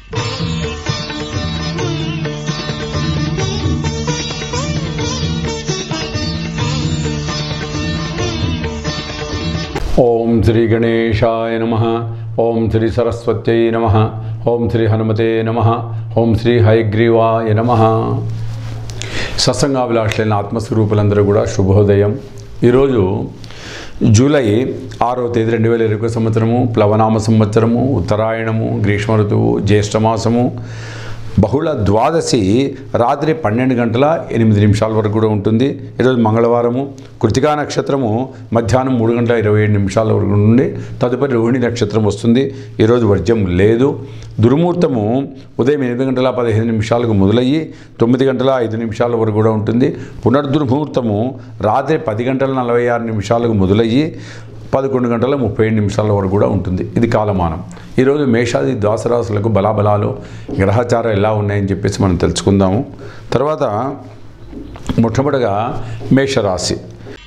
ఓం శ్రీ గణేశాయ నమ ఓం శ్రీ సరస్వత్యై నమ ఓం శ్రీ హనుమతే నమ ఓం శ్రీ హయగ్రీవాయ నమ సత్సంగాభిలాషులైన ఆత్మస్వరూపులందరూ కూడా శుభోదయం ఈరోజు జూలై ఆరో తేదీ రెండు వేల ఇరవై సంవత్సరము ప్లవనామ సంవత్సరము ఉత్తరాయణము గ్రీష్మ ఋతువు జ్యేష్ఠమాసము బహుళ ద్వాదశి రాత్రి పన్నెండు గంటల ఎనిమిది నిమిషాల వరకు కూడా ఉంటుంది ఈరోజు మంగళవారము కృతికా నక్షత్రము మధ్యాహ్నం మూడు గంటల ఇరవై ఏడు నిమిషాల వరకు నుండి తదుపరి రోహిణి నక్షత్రం వస్తుంది ఈరోజు వర్జ్యం లేదు దుర్ముహూర్తము ఉదయం ఎనిమిది గంటల పదిహేను నిమిషాలకు మొదలయ్యి తొమ్మిది గంటల ఐదు నిమిషాల వరకు కూడా ఉంటుంది పునర్దుర్ముహూర్తము రాత్రి పది గంటల నలభై ఆరు నిమిషాలకు మొదలయ్యి పదకొండు గంటల ముప్పై ఏడు నిమిషాల వరకు కూడా ఉంటుంది ఇది కాలమానం ఈరోజు మేషాది ద్వాసరాశులకు బలాబలాలు గ్రహచారం ఎలా ఉన్నాయని చెప్పేసి మనం తెలుసుకుందాము తర్వాత మొట్టమొదటిగా మేషరాశి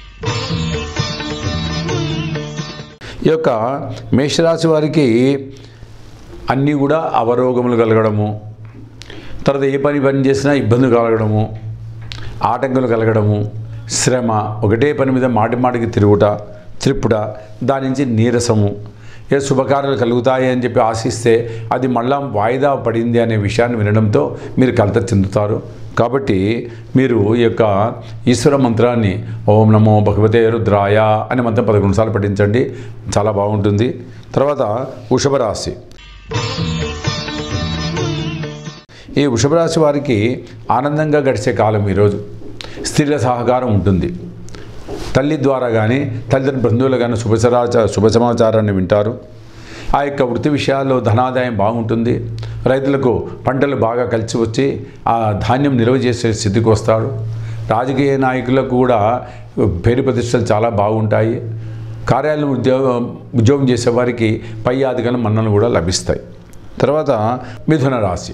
ఈ యొక్క మేషరాశి వారికి అన్నీ కూడా అవరోగములు కలగడము తర్వాత ఏ పని పని చేసినా ఇబ్బందులు కలగడము ఆటంకులు కలగడము శ్రమ ఒకటే పని మీద మాటి మాటికి తిరుగుట త్రిప్పుట దాని నుంచి నీరసము ఏ శుభకార్యాలు కలుగుతాయి అని చెప్పి ఆశిస్తే అది మళ్ళా వాయిదా పడింది అనే విషయాన్ని వినడంతో మీరు కలత చెందుతారు కాబట్టి మీరు ఈ యొక్క ఈశ్వర మంత్రాన్ని ఓం నమో భగవతే రుద్రాయ అనే మంత్రం పదకొండు సార్లు పఠించండి చాలా బాగుంటుంది తర్వాత వృషభ రాశి ఈ వృషభ రాశి వారికి ఆనందంగా గడిచే కాలం ఈరోజు స్త్రీల సహకారం ఉంటుంది తల్లి ద్వారా కానీ తల్లిదండ్రుల బంధువులు కానీ శుభ సమాచార శుభ సమాచారాన్ని వింటారు ఆ యొక్క వృత్తి విషయాల్లో ధనాదాయం బాగుంటుంది రైతులకు పంటలు బాగా కలిసి వచ్చి ఆ ధాన్యం నిల్వ చేసే స్థితికి వస్తాడు రాజకీయ నాయకులకు కూడా పేరు ప్రతిష్టలు చాలా బాగుంటాయి కార్యాలయం ఉద్యోగం ఉద్యోగం చేసేవారికి పై అధికారుల మన్నలు కూడా లభిస్తాయి తర్వాత మిథున రాశి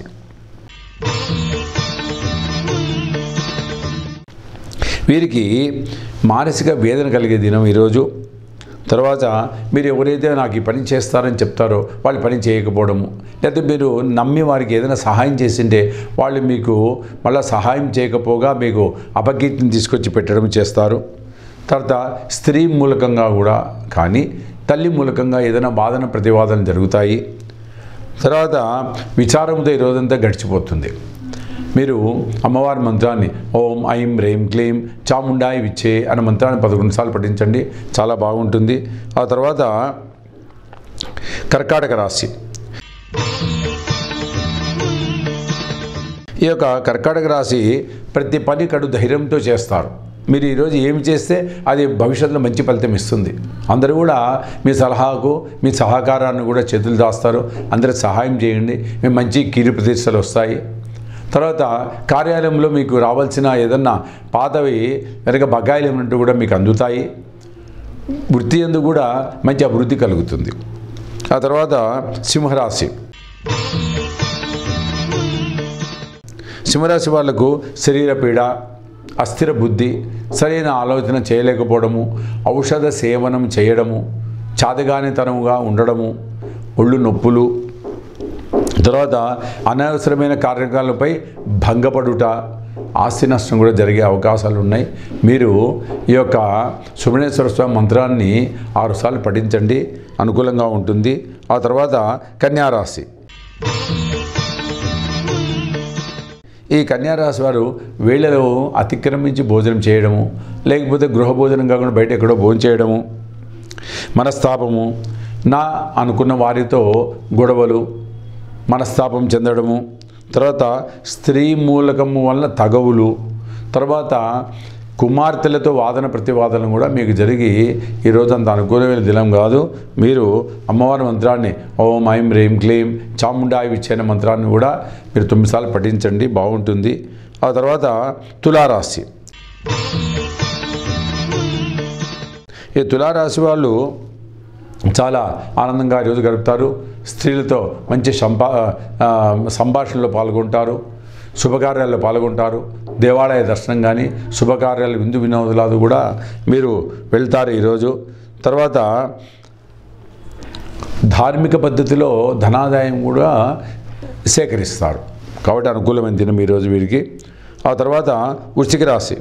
వీరికి మానసిక వేదన కలిగే దినం ఈరోజు తర్వాత మీరు ఎవరైతే నాకు ఈ పని చేస్తారని చెప్తారో వాళ్ళు పని చేయకపోవడము లేకపోతే మీరు నమ్మి వారికి ఏదైనా సహాయం చేసింటే వాళ్ళు మీకు మళ్ళీ సహాయం చేయకపోగా మీకు అపకీర్తిని తీసుకొచ్చి పెట్టడం చేస్తారు తర్వాత స్త్రీ మూలకంగా కూడా కానీ తల్లి మూలకంగా ఏదైనా వాదన ప్రతివాదన జరుగుతాయి తర్వాత విచారంతో ఈ రోజంతా గడిచిపోతుంది మీరు అమ్మవారి మంత్రాన్ని ఓం ఐం రేం క్లీం చాముండాయి విచ్చే అనే మంత్రాన్ని పదకొండు సార్లు పఠించండి చాలా బాగుంటుంది ఆ తర్వాత కర్కాటక రాశి ఈ యొక్క కర్కాటక రాశి ప్రతి పని కడు ధైర్యంతో చేస్తారు మీరు ఈరోజు ఏమి చేస్తే అది భవిష్యత్తులో మంచి ఫలితం ఇస్తుంది అందరూ కూడా మీ సలహాకు మీ సహకారాన్ని కూడా చేతులు దాస్తారు అందరికి సహాయం చేయండి మేము మంచి కీరు ప్రతిష్టలు వస్తాయి తర్వాత కార్యాలయంలో మీకు రావాల్సిన ఏదన్నా పాతవి వెనక బకాయిలు ఏమంటూ కూడా మీకు అందుతాయి వృత్తి ఎందు కూడా మంచి అభివృద్ధి కలుగుతుంది ఆ తర్వాత సింహరాశి సింహరాశి వాళ్లకు శరీర పీడ అస్థిర బుద్ధి సరైన ఆలోచన చేయలేకపోవడము ఔషధ సేవనం చేయడము చాతగానితనముగా ఉండడము ఒళ్ళు నొప్పులు తర్వాత అనవసరమైన కార్యక్రమాలపై భంగపడుట ఆస్తి నష్టం కూడా జరిగే అవకాశాలు ఉన్నాయి మీరు ఈ యొక్క సుబ్రహ్మణ్యేశ్వర స్వామి మంత్రాన్ని ఆరుసార్లు పఠించండి అనుకూలంగా ఉంటుంది ఆ తర్వాత కన్యారాశి ఈ కన్యారాశి వారు వేళలో అతిక్రమించి భోజనం చేయడము లేకపోతే గృహ భోజనం కాకుండా బయట ఎక్కడో భోజనం చేయడము మనస్తాపము నా అనుకున్న వారితో గొడవలు మనస్తాపం చెందడము తర్వాత స్త్రీ మూలకము వలన తగవులు తర్వాత కుమార్తెలతో వాదన ప్రతివాదన కూడా మీకు జరిగి ఈరోజు అంత అనుకూలమైన దినం కాదు మీరు అమ్మవారి మంత్రాన్ని ఓం ఐం రేం క్లీం చాముండాయి విచ్చిన మంత్రాన్ని కూడా మీరు తొమ్మిది సార్లు పఠించండి బాగుంటుంది ఆ తర్వాత తులారాశి ఈ తులారాశి వాళ్ళు చాలా ఆనందంగా ఈరోజు గడుపుతారు స్త్రీలతో మంచి సంపా ఆ, సంభాషణలో పాల్గొంటారు శుభకార్యాల్లో పాల్గొంటారు దేవాలయ దర్శనం కానీ శుభకార్యాలు విందు వినోదాలు కూడా మీరు వెళ్తారు ఈరోజు తర్వాత ధార్మిక పద్ధతిలో ధనాదాయం కూడా సేకరిస్తారు కాబట్టి అనుకూలమైన దినం ఈరోజు వీరికి ఆ తర్వాత వృశ్చిక రాశి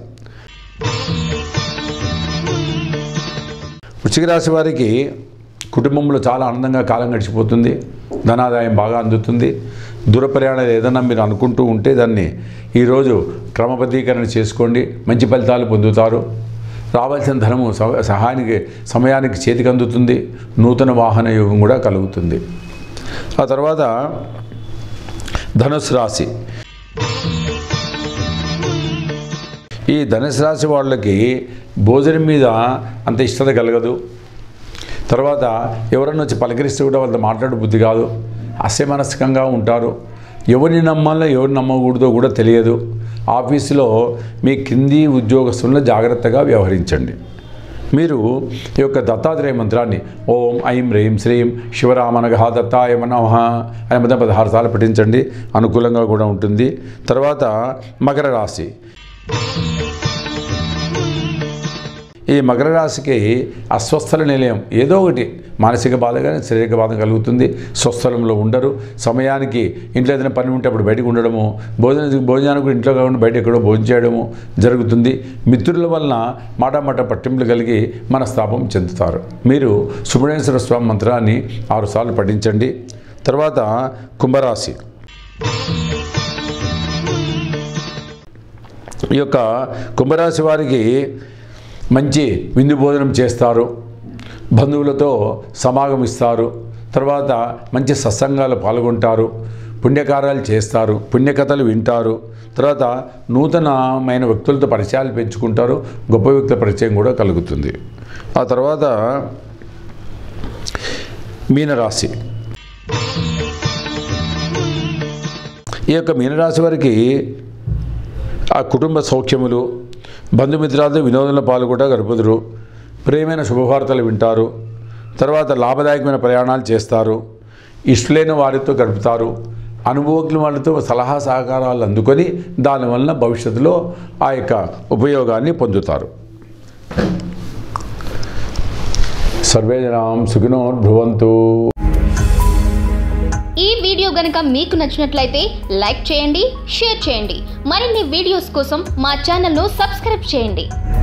వృశ్చిక రాశి వారికి కుటుంబంలో చాలా ఆనందంగా కాలం గడిచిపోతుంది ధనాదాయం బాగా అందుతుంది దూర ప్రయాణాలు ఏదైనా మీరు అనుకుంటూ ఉంటే దాన్ని ఈరోజు క్రమబద్ధీకరణ చేసుకోండి మంచి ఫలితాలు పొందుతారు రావాల్సిన ధనము సహ- సహాయానికి సమయానికి చేతికి అందుతుంది నూతన వాహన యోగం కూడా కలుగుతుంది ఆ తర్వాత ధనుసు రాశి ఈ ధనుసు రాశి వాళ్ళకి భోజనం మీద అంత ఇష్టత కలగదు తర్వాత ఎవరన్నా వచ్చి పలకరిస్తే కూడా వాళ్ళతో మాట్లాడే బుద్ధి కాదు అస్యమనస్కంగా ఉంటారు ఎవరిని నమ్మాలో ఎవరిని నమ్మకూడదో కూడా తెలియదు ఆఫీసులో మీ కింది ఉద్యోగస్తులను జాగ్రత్తగా వ్యవహరించండి మీరు ఈ యొక్క దత్తాత్రేయ మంత్రాన్ని ఓం ఐం రీం శ్రీం శివరామనగ దత్తాయ నమః అనే మొత్తం పదహారు సార్లు పఠించండి అనుకూలంగా కూడా ఉంటుంది తర్వాత మకర రాశి ఈ మకర రాశికి అస్వస్థల నిలయం ఏదో ఒకటి మానసిక బాధ కానీ శారీరక బాధ కలుగుతుంది స్వస్థలంలో ఉండరు సమయానికి ఇంట్లో ఏదైనా పని ఉంటే అప్పుడు బయటకు ఉండడము భోజన భోజనానికి కూడా ఇంట్లో కాకుండా బయట ఎక్కడో భోజనం చేయడము జరుగుతుంది మిత్రుల వలన మాట మాట పట్టింపులు కలిగి మనస్తాపం చెందుతారు మీరు సుబ్రహ్మణ్యేశ్వర స్వామి మంత్రాన్ని ఆరుసార్లు పఠించండి తర్వాత కుంభరాశి ఈ యొక్క కుంభరాశి వారికి మంచి విందు భోజనం చేస్తారు బంధువులతో సమాగమిస్తారు తర్వాత మంచి సత్సంగాలు పాల్గొంటారు పుణ్యకార్యాలు చేస్తారు పుణ్యకథలు వింటారు తర్వాత నూతనమైన వ్యక్తులతో పరిచయాలు పెంచుకుంటారు గొప్ప వ్యక్తుల పరిచయం కూడా కలుగుతుంది ఆ తర్వాత మీనరాశి ఈ యొక్క మీనరాశి వారికి ఆ కుటుంబ సౌఖ్యములు బంధుమిత్రాలతో వినోదంలో పాల్గొంటా గడుపుదురు ప్రియమైన శుభవార్తలు వింటారు తర్వాత లాభదాయకమైన ప్రయాణాలు చేస్తారు ఇష్టలైన వారితో గడుపుతారు అనుభవజ్ఞుల వాళ్ళతో సలహా సహకారాలు అందుకొని దానివల్ల భవిష్యత్తులో ఆ యొక్క ఉపయోగాన్ని పొందుతారు సర్వే జనాం సుఖినోర్భువంతు ఈ వీడియో గనుక మీకు నచ్చినట్లయితే లైక్ చేయండి షేర్ చేయండి మరిన్ని వీడియోస్ కోసం మా ఛానల్ను సబ్స్క్రైబ్ చేయండి